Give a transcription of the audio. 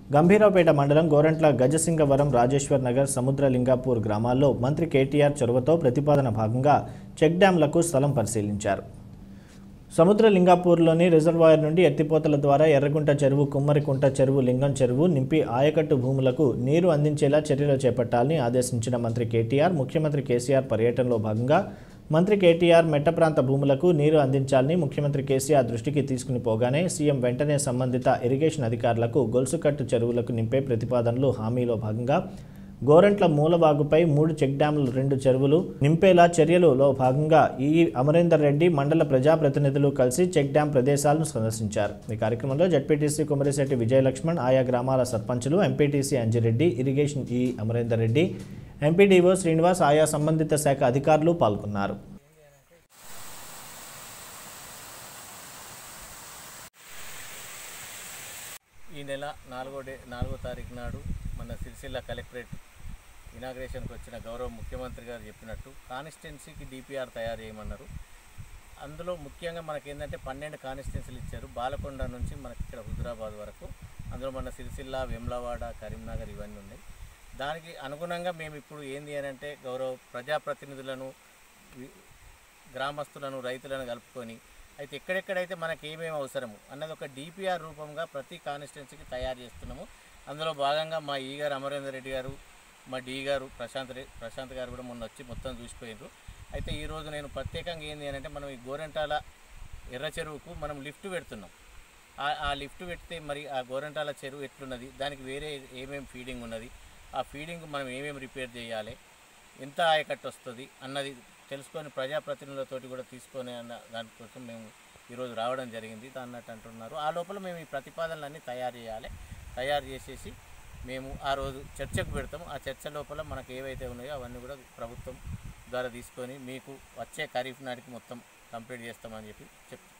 గంభీరావుపేట మండలం గోరంట్ల గజసింగవరం రాజేశ్వర్ నగర్ సముద్రలింగాపూర్ గ్రామాల్లో మంత్రి కేటీఆర్ చొరవతో ప్రతిపాదన భాగంగా చెక్ డ్యాంలకు స్థలం పరిశీలించారు సముద్రలింగాపూర్లోని రిజర్వాయర్ నుండి ఎత్తిపోతల ద్వారా ఎర్రగుంట చెరువు కుమ్మరికుంట చెరువు లింగం చెరువు నింపి ఆయకట్టు భూములకు నీరు అందించేలా చర్యలు చేపట్టాలని ఆదేశించిన మంత్రి కేటీఆర్ ముఖ్యమంత్రి కేసీఆర్ పర్యటనలో భాగంగా మంత్రి కేటీఆర్ మెట్ట ప్రాంత భూములకు నీరు అందించాలని ముఖ్యమంత్రి కేసీఆర్ దృష్టికి తీసుకుని పోగానే సీఎం వెంటనే సంబంధిత ఇరిగేషన్ అధికారులకు గొలుసుకట్టు చెరువులకు నింపే ప్రతిపాదనలు హామీలో భాగంగా గోరంట్ల మూలవాగుపై మూడు చెక్ డ్యాంలు రెండు చెరువులు నింపేలా చర్యలలో భాగంగా ఈ అమరేందర్ రెడ్డి మండల ప్రజాప్రతినిధులు కలిసి చెక్ డ్యాం ప్రదేశాలను సందర్శించారు ఈ కార్యక్రమంలో జడ్పీటీసీ కుమరిశెట్టి విజయలక్ష్మణ్ ఆయా గ్రామాల సర్పంచులు ఎంపీటీసీ అంజిరెడ్డి ఇరిగేషన్ ఈ అమరేందర్ రెడ్డి ఎంపీడీఓ శ్రీనివాస్ ఆయా సంబంధిత శాఖ అధికారులు పాల్గొన్నారు ఈ నెల నాలుగో డే నాలుగో తారీఖు నాడు మన సిరిసిల్ల కలెక్టరేట్ ఇనాగ్రేషన్కి వచ్చిన గౌరవ ముఖ్యమంత్రి గారు చెప్పినట్టు కాన్స్టిట్యున్సీకి డిపిఆర్ తయారు చేయమన్నారు అందులో ముఖ్యంగా మనకి ఏంటంటే పన్నెండు కాన్స్టిట్యున్సీలు ఇచ్చారు బాలకొండ నుంచి మనకి ఇక్కడ హుజురాబాద్ వరకు అందులో మన సిరిసిల్ల వెమ్లవాడ కరీంనగర్ ఇవన్నీ ఉన్నాయి దానికి అనుగుణంగా మేము ఇప్పుడు ఏంది అని అంటే గౌరవ ప్రజాప్రతినిధులను వి- గ్రామస్తులను రైతులను కలుపుకొని అయితే ఎక్కడెక్కడైతే మనకి ఏమేమి అవసరము అన్నది ఒక డిపిఆర్ రూపంగా ప్రతి కాన్స్టిట్యున్సీకి తయారు చేస్తున్నాము అందులో భాగంగా మా ఈ గారు అమరేందర్ రెడ్డి గారు మా డి గారు ప్రశాంత్ రె- ప్రశాంత్ గారు కూడా మొన్న వచ్చి మొత్తం చూసిపోయారు అయితే ఈరోజు నేను ప్రత్యేకంగా ఏంది అని అంటే మనం ఈ గోరెంటాల ఎర్ర చెరువుకు మనం లిఫ్ట్ పెడుతున్నాం ఆ- ఆ లిఫ్ట్ పెడితే మరి ఆ గోరెంటాల చెరువు ఎట్లున్నది దానికి వేరే ఏమేమి ఫీడింగ్ ఉన్నది ఆ ఫీడింగ్ మనం ఏమేమి రిపేర్ చేయాలి ఎంత ఆయకట్టు వస్తుంది అన్నది తెలుసుకొని ప్రజాప్రతినిధులతోటి కూడా తీసుకొని అన్న దానికోసం మేము ఈరోజు రావడం జరిగింది అన్నట్టు అంటున్నారు ఆ లోపల మేము ఈ ప్రతిపాదనలన్నీ తయారు చేయాలి తయారు చేసేసి మేము ఆ రోజు చర్చకు పెడతాం ఆ చర్చ లోపల మనకు ఏవైతే ఉన్నాయో అవన్నీ కూడా ప్రభుత్వం ద్వారా తీసుకొని మీకు వచ్చే ఖరీఫ్ నాటికి మొత్తం కంప్లీట్ చేస్తామని చెప్పి చెప్తాం